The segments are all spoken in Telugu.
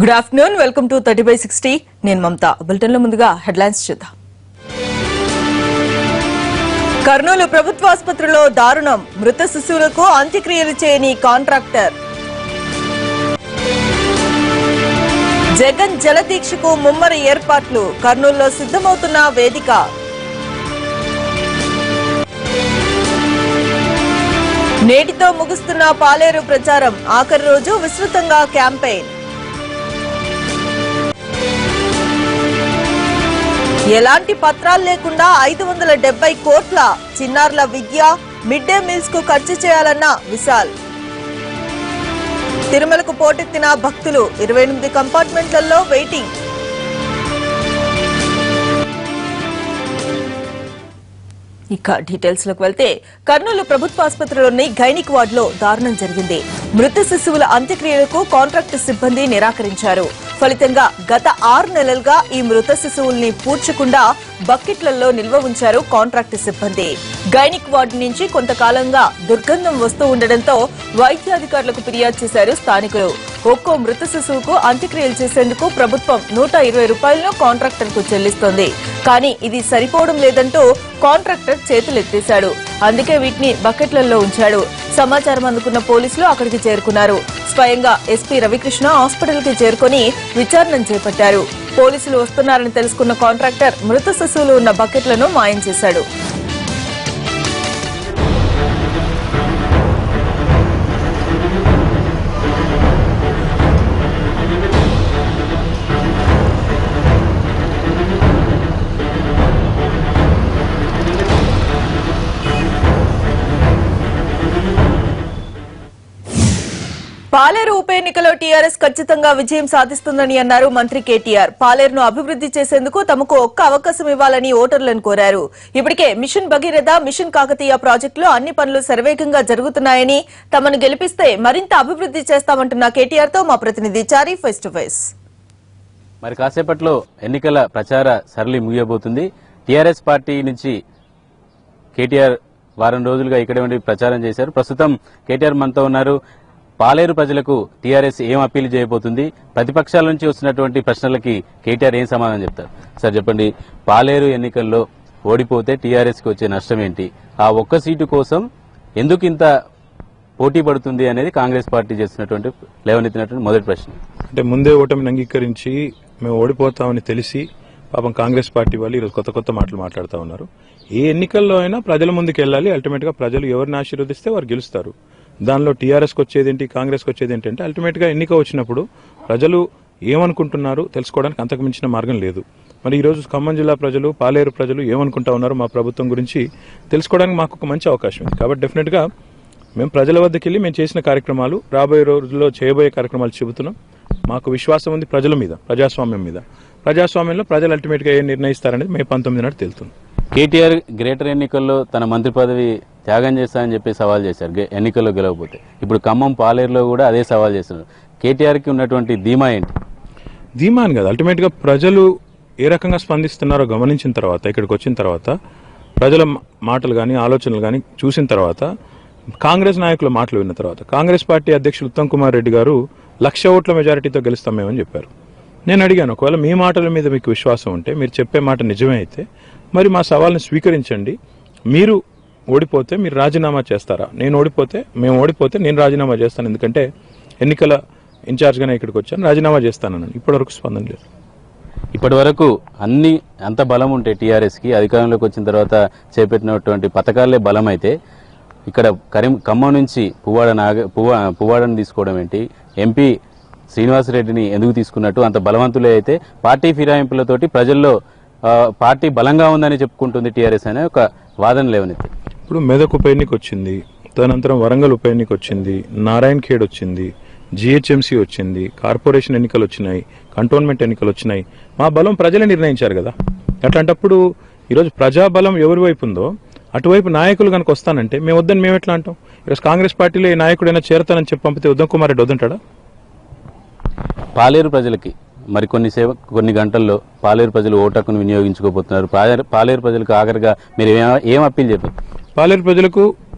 Good afternoon welcome to thirty by sixty నేను మమత బులెటిన్ లో ముందుగా హెడ్లైన్స్ చూద్దాం కర్నూలు ప్రభుత్వ ఆసుపత్రిలో దారుణం మృత శిశువులకు అంత్యక్రియలు చేయని కాంట్రాక్టర్ జగన్ జలదీక్షకు ముమ్మర ఏర్పాట్లు కర్నూలులో సిద్ధమవుతున్న వేదిక నేటితో ముగుస్తున్న పాలేరు ప్రచారం ఆఖరి రోజు విస్తృతంగా క్యాంపెయిన్ ఎలాంటి పత్రాలు లేకుండా ఐదు వందల డెబ్బై కోట్ల చిన్నారుల విద్య మిడ్ డే మీల్స్ కు ఖర్చు చేయాలన్న విశాల్ తిరుమలకు పోటెత్తిన భక్తులు ఇరవై ఎనిమిది కంపార్ట్మెంట్లలో వెయిటింగ్ ఇక డీటెయిల్స్ లోకి వెళ్తే కర్నూలు ప్రభుత్వ ఆసుపత్రిలోని గైనిక్ వార్డులో దారుణం జరిగింది మృత శిశువుల అంత్యక్రియలకు కాంట్రాక్టు సిబ్బంది నిరాకరించారు ఫలితంగా గత ఆరు నెలలుగా ఈ మృత శిశువుల్ని పూడ్చకుండా బకెట్లలో నిల్వ ఉంచారు కాంట్రాక్టు సిబ్బంది గైనిక్ వార్డు నుంచి కొంతకాలంగా దుర్గంధం వస్తూ ఉండడంతో వైద్యాధికారులకు ఫిర్యాదు చేశారు స్థానికులు ఒక్కో మృత శిశువుకు అంత్యక్రియలు చేసేందుకు ప్రభుత్వం నూట ఇరవై రూపాయలను కాంట్రాక్టర్ కు చెల్లిస్తోంది కానీ ఇది సరిపోవడం లేదంటూ కాంట్రాక్టర్ చేతులెత్తేశాడు అందుకే వీటిని బకెట్లలో ఉంచాడు సమాచారం అందుకున్న పోలీసులు అక్కడికి చేరుకున్నారు స్వయంగా ఎస్పీ రవికృష్ణ హాస్పిటల్ కి చేరుకుని విచారణ చేపట్టారు పోలీసులు వస్తున్నారని తెలుసుకున్న కాంట్రాక్టర్ మృత శిశువులు ఉన్న బకెట్లను మాయం చేశాడు పాలేరు ఉప ఎన్నికలో టీఆర్ఎస్ ఖచ్చితంగా విజయం సాధిస్తుందని అన్నారు మంత్రి కేటీఆర్ పాలేరును అభివృద్ధి చేసేందుకు తమకు ఒక్క అవకాశం ఇవ్వాలని ఓటర్లను కోరారు ఇప్పటికే మిషన్ భగీరథ మిషన్ కాకతీయ ప్రాజెక్టులో అన్ని పనులు శరవేగంగా జరుగుతున్నాయని తమను గెలిపిస్తే మరింత అభివృద్ధి చేస్తామంటున్న కేటీఆర్ తో మా ప్రతినిధి చారీ ఫేస్ టు ఫేస్ మరి కాసేపట్లో ఎన్నికల ప్రచార సరళి ముగియబోతుంది టీఆర్ఎస్ పార్టీ నుంచి కేటీఆర్ వారం రోజులుగా ఇక్కడే ఉండి ప్రచారం చేశారు ప్రస్తుతం కేటీఆర్ మనతో ఉన్నారు పాలేరు ప్రజలకు టీఆర్ఎస్ ఏం అప్పీల్ చేయబోతుంది ప్రతిపక్షాల నుంచి వస్తున్నటువంటి ప్రశ్నలకి కేటీఆర్ ఏం సమాధానం చెప్తారు సార్ చెప్పండి పాలేరు ఎన్నికల్లో ఓడిపోతే టీఆర్ఎస్ కి వచ్చే నష్టం ఏంటి ఆ ఒక్క సీటు కోసం ఎందుకు ఇంత పోటీ పడుతుంది అనేది కాంగ్రెస్ పార్టీ చేస్తున్నటువంటి లేవనెత్తినటువంటి మొదటి ప్రశ్న అంటే ముందే ఓటమిని అంగీకరించి మేము ఓడిపోతామని తెలిసి పాపం కాంగ్రెస్ పార్టీ వాళ్ళు ఈరోజు కొత్త కొత్త మాటలు మాట్లాడుతూ ఉన్నారు ఏ ఎన్నికల్లో అయినా ప్రజల ముందుకు వెళ్ళాలి అల్టిమేట్ గా ప్రజలు ఎవరిని ఆశీర్వదిస్తే వారు గెలుస్తారు దానిలో టీఆర్ఎస్కి వచ్చేదేంటి కాంగ్రెస్కి వచ్చేది ఏంటంటే అల్టిమేట్ గా ఎన్నిక వచ్చినప్పుడు ప్రజలు ఏమనుకుంటున్నారు తెలుసుకోవడానికి అంతకు మించిన మార్గం లేదు మరి ఈ రోజు ఖమ్మం జిల్లా ప్రజలు పాలేరు ప్రజలు ఏమనుకుంటా ఉన్నారు మా ప్రభుత్వం గురించి తెలుసుకోవడానికి మాకు ఒక మంచి అవకాశం ఉంది కాబట్టి డెఫినెట్ గా మేము ప్రజల వద్దకు వెళ్ళి మేము చేసిన కార్యక్రమాలు రాబోయే రోజుల్లో చేయబోయే కార్యక్రమాలు చెబుతున్నాం మాకు విశ్వాసం ఉంది ప్రజల మీద ప్రజాస్వామ్యం మీద ప్రజాస్వామ్యంలో ప్రజలు అల్టిమేట్ గా ఏం నిర్ణయిస్తారనేది మే పంతొమ్మిది నాడు తెలుస్తుంది కేటీఆర్ గ్రేటర్ ఎన్నికల్లో తన మంత్రి పదవి త్యాగం చేస్తానని చెప్పి సవాల్ చేశారు గె- ఎన్నికల్లో గెలవకపోతే ఇప్పుడు ఖమ్మం పాలేరులో కూడా అదే సవాల్ చేస్తున్నారు కేటీఆర్కి ఉన్నటువంటి ధీమా ఏంటి ధీమాన్ కదా అల్టిమేట్ గా ప్రజలు ఏ రకంగా స్పందిస్తున్నారో గమనించిన తర్వాత ఇక్కడికి వచ్చిన తర్వాత ప్రజల మా- మాటలు కానీ ఆలోచనలు కానీ చూసిన తర్వాత కాంగ్రెస్ నాయకుల మాటలు విన్న తర్వాత కాంగ్రెస్ పార్టీ అధ్యక్షులు ఉత్తమ్ కుమార్ రెడ్డి గారు లక్ష ఓట్ల మెజారిటీతో గెలుస్తాం మేమని చెప్పారు నేను అడిగాను ఒకవేళ మీ మాటల మీద మీకు విశ్వాసం ఉంటే మీరు చెప్పే మాట నిజమే అయితే మరి మా సవాల్ని స్వీకరించండి మీరు ఓడిపోతే మీరు రాజీనామా చేస్తారా నేను ఓడిపోతే మేము ఓడిపోతే నేను రాజీనామా చేస్తాను ఎందుకంటే ఎన్నికల ఇన్ఛార్జ్గానే ఇక్కడికి వచ్చాను రాజీనామా చేస్తానన్నాను ఇప్పటివరకు స్పందన లేదు ఇప్పటి వరకు అన్ని అంత బలం ఉంటే టీఆర్ఎస్కి అధికారంలోకి వచ్చిన తర్వాత చేపట్టినటువంటి పథకాలే బలం అయితే ఇక్కడ కరీం ఖమ్మం నుంచి పువ్వాడ నాగ పువ్వా పువ్వాడని తీసుకోవడం ఏంటి ఎంపీ శ్రీనివాసరెడ్డిని ఎందుకు తీసుకున్నట్టు అంత బలవంతులే అయితే పార్టీ ఫిరాయింపులతోటి ప్రజల్లో ఆ, పార్టీ బలంగా ఉందని చెప్పుకుంటుంది టీఆర్ఎస్ అనే ఒక వాదన లేవనెత్తి ఇప్పుడు మెదక్ ఉప ఎన్నిక వచ్చింది తదనంతరం వరంగల్ ఉప ఎన్నిక వచ్చింది నారాయణ్ ఖేడ్ వచ్చింది జిహెచ్ఎంసీ వచ్చింది కార్పొరేషన్ ఎన్నికలు వచ్చినాయి కంటోన్మెంట్ ఎన్నికలు వచ్చినాయి మా బలం ప్రజలే నిర్ణయించారు కదా అట్లాంటప్పుడు ఈరోజు ప్రజాబలం ఎవరి వైపు ఉందో అటువైపు నాయకులు కనుక వస్తానంటే మేము వద్దని మేము ఎట్లా అంటాం ఈరోజు కాంగ్రెస్ పార్టీలో ఏ నాయకుడైనా చేరతానని చెప్పి పంపితే ఉత్తమ్ కుమార్ రెడ్డి వద్దంటాడా పాలేరు ప్రజలకి మరి కొన్ని సేవ కొన్ని గంటల్లో పాలేరు ప్రజలు ఓటకును వినియోగించుకోబోతున్నారు పాలేరు పాలేరు ప్రజలకు ఆఖరిగా మీరు ఏం- ఏం అప్పీల్ చెప్పారు పాలేరు ప్రజలకు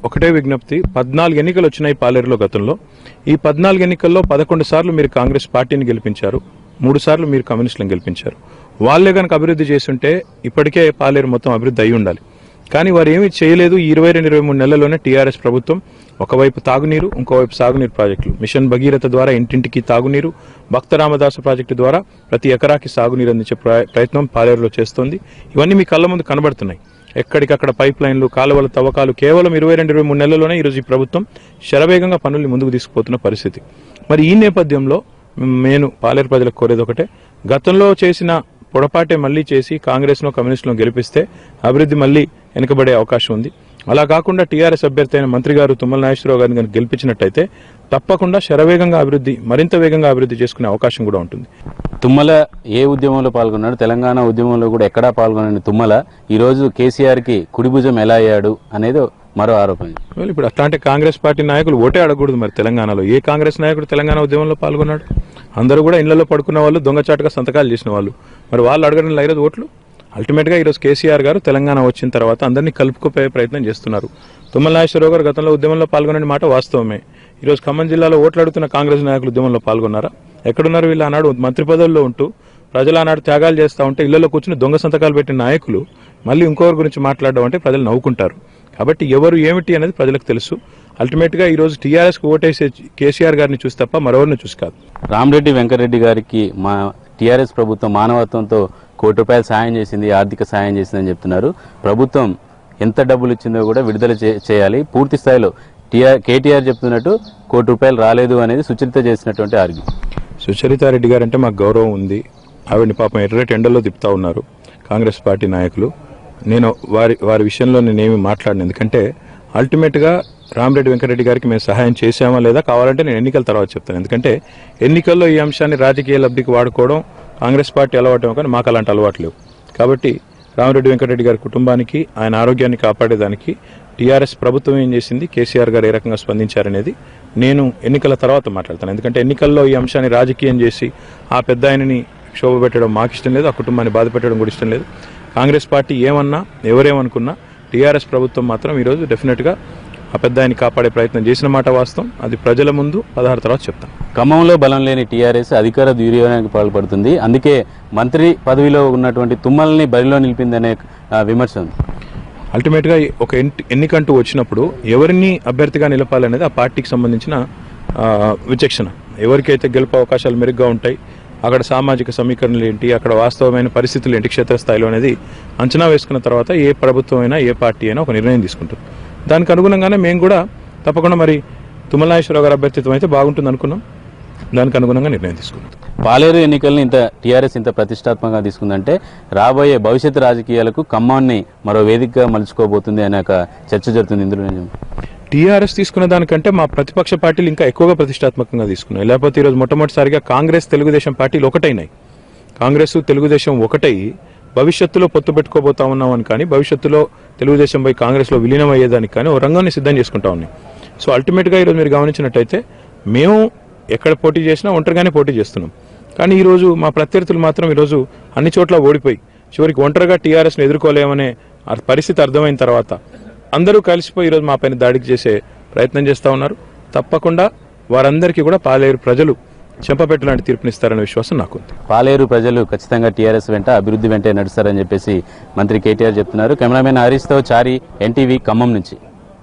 ఒకటే విజ్ఞప్తి పద్నాలుగు ఎన్నికలు వచ్చినాయి పాలేరులో గతంలో ఈ పద్నాలుగు ఎన్నికల్లో పదకొండు సార్లు మీరు కాంగ్రెస్ పార్టీని గెలిపించారు మూడు సార్లు మీరు కమ్యూనిస్టులను గెలిపించారు వాళ్ళే కనుక అభివృద్ధి చేస్తుంటే ఇప్పటికే పాలేరు మొత్తం అభివృద్ధి అయి ఉండాలి కానీ వారు ఏమీ చేయలేదు ఈ ఇరవై రెండు ఇరవై మూడు నెలల్లోనే టీఆర్ఎస్ ప్రభుత్వం ఒకవైపు తాగునీరు ఇంకోవైపు సాగునీరు ప్రాజెక్టులు మిషన్ భగీరథ ద్వారా ఇంటింటికి తాగునీరు భక్త రామదాస ప్రాజెక్టు ద్వారా ప్రతి ఎకరాకి సాగునీరు అందించే ప్ర- ప్రయత్నం పాలేరులో చేస్తోంది ఇవన్నీ మీ కళ్ళ ముందు కనబడుతున్నాయి ఎక్కడికక్కడ పైప్ లైన్లు కాలువల తవ్వకాలు కేవలం ఇరవై రెండు ఇరవై మూడు నెలల్లోనే ఈరోజు ఈ ప్రభుత్వం శరవేగంగా పనుల్ని ముందుకు తీసుకుపోతున్న పరిస్థితి మరి ఈ నేపథ్యంలో నేను పాలేరు ప్రజలకు కోరేది ఒకటే గతంలో చేసిన పొడపాటే మళ్లీ చేసి కాంగ్రెస్ను కమ్యూనిస్టులను గెలిపిస్తే అభివృద్ధి మళ్లీ వెనుకబడే అవకాశం ఉంది అలా కాకుండా టీఆర్ఎస్ అభ్యర్థి అయిన మంత్రి గారు తుమ్మల నాగేశ్వరరావు గారిని కనుక గెలిపించినట్టయితే తప్పకుండా శరవేగంగా అభివృద్ధి మరింత వేగంగా అభివృద్ధి చేసుకునే అవకాశం కూడా ఉంటుంది తుమ్మల ఏ ఉద్యమంలో పాల్గొన్నాడు తెలంగాణ ఉద్యమంలో కూడా ఎక్కడా పాల్గొనని తుమ్మల ఈ రోజు కేసీఆర్ కి కుడిభుజం ఎలా అయ్యాడు అనేది మరో ఆరోపణ well, ఇప్పుడు అట్లాంటి కాంగ్రెస్ పార్టీ నాయకులు ఓటే అడగకూడదు మరి తెలంగాణలో ఏ కాంగ్రెస్ నాయకుడు తెలంగాణ ఉద్యమంలో పాల్గొన్నాడు అందరూ కూడా ఇళ్లలో పడుకున్న వాళ్ళు దొంగచాటుగా సంతకాలు చేసిన వాళ్ళు మరి వాళ్ళు అడగడం లేదు ఓట్లు అల్టిమేట్ గా ఈరోజు కేసీఆర్ గారు తెలంగాణ వచ్చిన తర్వాత అందరినీ కలుపుకుపోయే ప్రయత్నం చేస్తున్నారు తుమ్మల నాగేశ్వరరావు గారు గతంలో ఉద్యమంలో పాల్గొనే మాట వాస్తవమే ఈరోజు ఖమ్మం జిల్లాలో ఓట్లు అడుగుతున్న కాంగ్రెస్ నాయకులు ఉద్యమంలో పాల్గొన్నారా ఎక్కడున్నారు వీళ్ళు ఆనాడు మంత్రి పదవుల్లో ఉంటూ ప్రజలు ఆనాడు త్యాగాలు చేస్తా ఉంటే ఇళ్లలో కూర్చుని దొంగ సంతకాలు పెట్టిన నాయకులు మళ్ళీ ఇంకొకరి గురించి మాట్లాడడం అంటే ప్రజలు నవ్వుకుంటారు కాబట్టి ఎవరు ఏమిటి అనేది ప్రజలకు తెలుసు అల్టిమేట్ గా ఈ రోజు టీఆర్ఎస్ కు ఓటేసే కేసీఆర్ గారిని చూసి తప్ప మరెవరిని చూసి కాదు రామరెడ్డి వెంకరెడ్డి గారికి మా టీఆర్ఎస్ ప్రభుత్వం మానవత్వంతో కోటి రూపాయలు సాయం చేసింది ఆర్థిక సాయం చేసిందని చెప్తున్నారు ప్రభుత్వం ఎంత డబ్బులు ఇచ్చిందో కూడా విడుదల చే- చేయాలి పూర్తి స్థాయిలో టీఆర్ కేటీఆర్ చెప్తున్నట్టు కోటి రూపాయలు రాలేదు అనేది సుచరిత చేసినటువంటి ఆర్గ్యూ సుచరితారెడ్డి గారు అంటే మాకు గౌరవం ఉంది ఆవిడని పాపం ఎర్రటి ఎండల్లో తిప్పుతా ఉన్నారు కాంగ్రెస్ పార్టీ నాయకులు నేను వారి వారి విషయంలో నేనేమి మాట్లాడను ఎందుకంటే అల్టిమేట్గా రామరెడ్డి వెంకరెడ్డి గారికి మేము సహాయం చేశామా లేదా కావాలంటే నేను ఎన్నికల తర్వాత చెప్తాను ఎందుకంటే ఎన్నికల్లో ఈ అంశాన్ని రాజకీయ లబ్ధికి వాడుకోవడం కాంగ్రెస్ పార్టీ అలవాటం కానీ మాకు అలాంటి అలవాటు లేవు కాబట్టి రామరెడ్డి వెంకరెడ్డి గారి కుటుంబానికి ఆయన ఆరోగ్యాన్ని కాపాడేదానికి టీఆర్ఎస్ ప్రభుత్వం ఏం చేసింది కేసీఆర్ గారు ఏ రకంగా స్పందించారనేది నేను ఎన్నికల తర్వాత మాట్లాడతాను ఎందుకంటే ఎన్నికల్లో ఈ అంశాన్ని రాజకీయం చేసి ఆ పెద్ద ఆయనని క్షోభ పెట్టడం మాకు ఇష్టం లేదు ఆ కుటుంబాన్ని బాధ పెట్టడం కూడా ఇష్టం లేదు కాంగ్రెస్ పార్టీ ఏమన్నా ఎవరేమనుకున్నా టీఆర్ఎస్ ప్రభుత్వం మాత్రం ఈరోజు డెఫినెట్గా ఆ పెద్ద ఆయన్ని కాపాడే ప్రయత్నం చేసిన మాట వాస్తవం అది ప్రజల ముందు పదహారు తర్వాత చెప్తాను ఖమ్మంలో బలం లేని టీఆర్ఎస్ అధికార దుర్యోగానికి పాల్పడుతుంది అందుకే మంత్రి పదవిలో ఉన్నటువంటి తుమ్మల్ని బరిలో నిలిపిందనే ఆ, విమర్శ ఉంది అల్టిమేట్గా ఒక ఎన్టి- ఎన్నికంటూ వచ్చినప్పుడు ఎవరిని అభ్యర్థిగా నిలపాలనేది ఆ పార్టీకి సంబంధించిన ఆ, విచక్షణ ఎవరికైతే గెలుపు అవకాశాలు మెరుగ్గా ఉంటాయి అక్కడ సామాజిక సమీకరణలు ఏంటి అక్కడ వాస్తవమైన పరిస్థితులు ఏంటి క్షేత్రస్థాయిలో అనేది అంచనా వేసుకున్న తర్వాత ఏ ప్రభుత్వం అయినా ఏ పార్టీ అయినా ఒక నిర్ణయం తీసుకుంటుంది దానికి అనుగుణంగానే మేము కూడా తప్పకుండా మరి తుమ్మలాయేశ్వరరావు గారి అభ్యర్థిత్వం అయితే బాగుంటుంది అనుకున్నాం దానికి అనుగుణంగా నిర్ణయం తీసుకున్నాం పాలేరు ఎన్నికల్ని ఇంత టీఆర్ఎస్ ఇంత ప్రతిష్టాత్మకంగా తీసుకుందంటే రాబోయే భవిష్యత్ రాజకీయాలకు ఖమ్మాన్ని మరో వేదికగా మలుచుకోబోతుంది అనే ఒక చర్చ జరుగుతుంది ఇందులో నిజం. టీఆర్ఎస్ తీసుకున్న దానికంటే మా ప్రతిపక్ష పార్టీలు ఇంకా ఎక్కువగా ప్రతిష్టాత్మకంగా తీసుకున్నాయి లేకపోతే ఈరోజు మొట్టమొదటిసారిగా కాంగ్రెస్ తెలుగుదేశం పార్టీలు ఒకటైనాయి కాంగ్రెస్ తెలుగుదేశం ఒకటై భవిష్యత్తులో పొత్తు పెట్టుకోబోతా ఉన్నామని కానీ భవిష్యత్తులో తెలుగుదేశం పోయి కాంగ్రెస్లో విలీనం అయ్యేదానికి కానీ ఓ రంగాన్ని సిద్ధం చేసుకుంటా ఉన్నాయి సో అల్టిమేట్గా ఈరోజు మీరు గమనించినట్టయితే మేము ఎక్కడ పోటీ చేసినా ఒంటరిగానే పోటీ చేస్తున్నాం కానీ ఈరోజు మా ప్రత్యర్థులు మాత్రం ఈరోజు అన్ని చోట్ల ఓడిపోయి చివరికి ఒంటరిగా టీఆర్ఎస్ని ఎదుర్కోలేమనే ఆ పరిస్థితి అర్థమైన తర్వాత అందరూ కలిసిపోయి ఈరోజు మా పైన దాడికి చేసే ప్రయత్నం చేస్తూ ఉన్నారు తప్పకుండా వారందరికీ కూడా పాలేరు ప్రజలు చెంపపెట్టు లాంటి తీర్పునిస్తారనే విశ్వాసం నాకుంది పాలేరు ప్రజలు ఖచ్చితంగా టీఆర్ఎస్ వెంట అభివృద్ధి వెంటే నడుస్తారని చెప్పేసి మంత్రి కేటీఆర్ చెప్తున్నారు కెమెరామెన్ హరీష్తో చారి ఎన్టీవీ ఖమ్మం నుంచి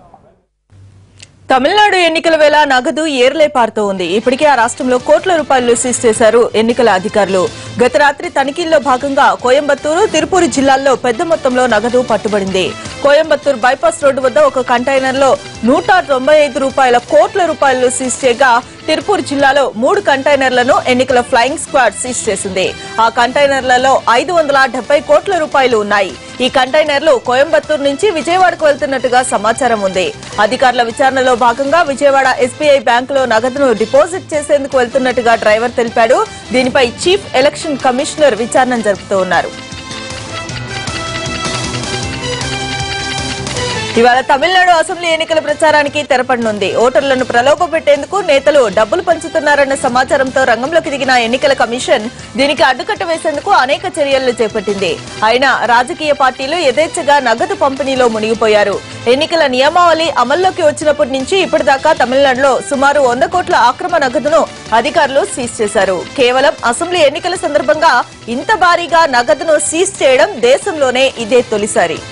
తమిళనాడు ఎన్నికల వేళ నగదు ఏర్లే పారుతూ ఉంది ఇప్పటికే ఆ రాష్ట్రంలో కోట్ల రూపాయలు సీజ్ చేశారు ఎన్నికల అధికారులు గత రాత్రి తనిఖీల్లో భాగంగా కోయంబత్తూరు తిరుపూరు జిల్లాల్లో పెద్ద మొత్తంలో నగదు పట్టుబడింది కోయంబత్తూరు బైపాస్ రోడ్డు వద్ద ఒక కంటైనర్లో నూట తొంభై ఐదు రూపాయల కోట్ల రూపాయలు సీజ్ చేయగా తిరుపూర్ జిల్లాలో మూడు కంటైనర్లను ఎన్నికల ఫ్లయింగ్ స్క్వాడ్ సీజ్ చేసింది ఆ కంటైనర్లలో ఐదు వందల డెబ్బై కోట్ల రూపాయలు ఉన్నాయి ఈ కంటైనర్లు కోయంబత్తూరు నుంచి విజయవాడకు వెళ్తున్నట్టుగా సమాచారం ఉంది అధికారుల విచారణలో భాగంగా విజయవాడ ఎస్బీఐ బ్యాంకులో నగదును డిపాజిట్ చేసేందుకు వెళ్తున్నట్టుగా డ్రైవర్ తెలిపాడు దీనిపై చీఫ్ ఎలక్షన్ కమిషనర్ విచారణ జరుపుతూ ఉన్నారు ఇవాళ తమిళనాడు అసెంబ్లీ ఎన్నికల ప్రచారానికి తెరపడనుంది ఓటర్లను ప్రలోభ పెట్టేందుకు నేతలు డబ్బులు పంచుతున్నారన్న సమాచారంతో రంగంలోకి దిగిన ఎన్నికల కమిషన్ దీనికి అడ్డుకట్ట వేసేందుకు అనేక చర్యలు చేపట్టింది అయినా రాజకీయ పార్టీలు యథేచ్ఛగా నగదు పంపిణీలో మునిగిపోయారు ఎన్నికల నియమావళి అమల్లోకి వచ్చినప్పటి నుంచి ఇప్పటిదాకా తమిళనాడులో సుమారు వంద కోట్ల అక్రమ నగదును అధికారులు సీజ్ చేశారు కేవలం అసెంబ్లీ ఎన్నికల సందర్భంగా ఇంత భారీగా నగదును సీజ్ చేయడం దేశంలోనే ఇదే తొలిసారి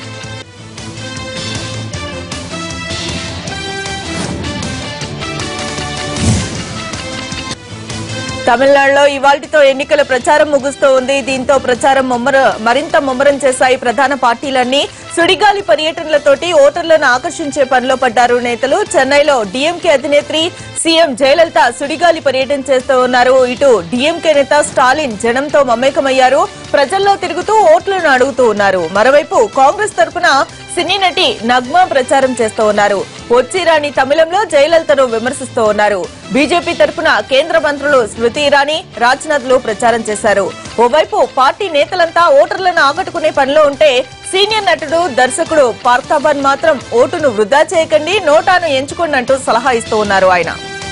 తమిళనాడులో ఇవాల్టితో ఎన్నికల ప్రచారం ముగుస్తూ ఉంది దీంతో ప్రచారం ముమ్మర మరింత ముమ్మరం చేశాయి ప్రధాన పార్టీలన్నీ సుడిగాలి పర్యటనలతోటి ఓటర్లను ఆకర్షించే పనిలో పడ్డారు నేతలు చెన్నైలో డీఎంకే అధినేత్రి సీఎం జయలలిత సుడిగాలి పర్యటన చేస్తూ ఉన్నారు ఇటు డీఎంకే నేత స్టాలిన్ జనంతో మమేకమయ్యారు ప్రజల్లో తిరుగుతూ ఓట్లను అడుగుతూ ఉన్నారు మరోవైపు కాంగ్రెస్ తరపున సినీ నటి నగ్మా ప్రచారం చేస్తూ ఉన్నారు వచ్చిరాని తమిళంలో జయలలితను విమర్శిస్తూ ఉన్నారు బీజేపీ తరపున కేంద్ర మంత్రులు స్మృతి ఇరానీ రాజ్నాథ్ లు ప్రచారం చేశారు ఓవైపు పార్టీ నేతలంతా ఓటర్లను ఆకట్టుకునే పనిలో ఉంటే సీనియర్ నటుడు దర్శకుడు పార్థాబన్ మాత్రం ఓటును వృధా చేయకండి నోటాను ఎంచుకోండి అంటూ సలహా ఇస్తూ ఉన్నారు ఆయన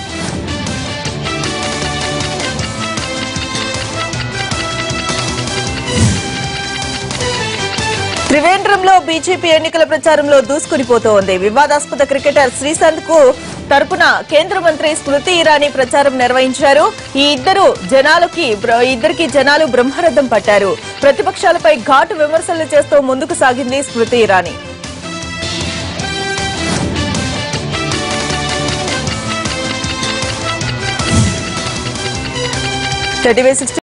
త్రివేంద్రంలో బీజేపీ ఎన్నికల ప్రచారంలో దూసుకునిపోతోంది వివాదాస్పద క్రికెటర్ శ్రీశాంత్ కు తరపున కేంద్ర మంత్రి స్మృతి ఇరానీ ప్రచారం నిర్వహించారు ఈ ఇద్దరు జనాలకి బ్ర- ఇద్దరికి జనాలు బ్రహ్మరథం పట్టారు ప్రతిపక్షాలపై ఘాటు విమర్శలు చేస్తూ ముందుకు సాగింది స్మృతి ఇరానీ థర్టీ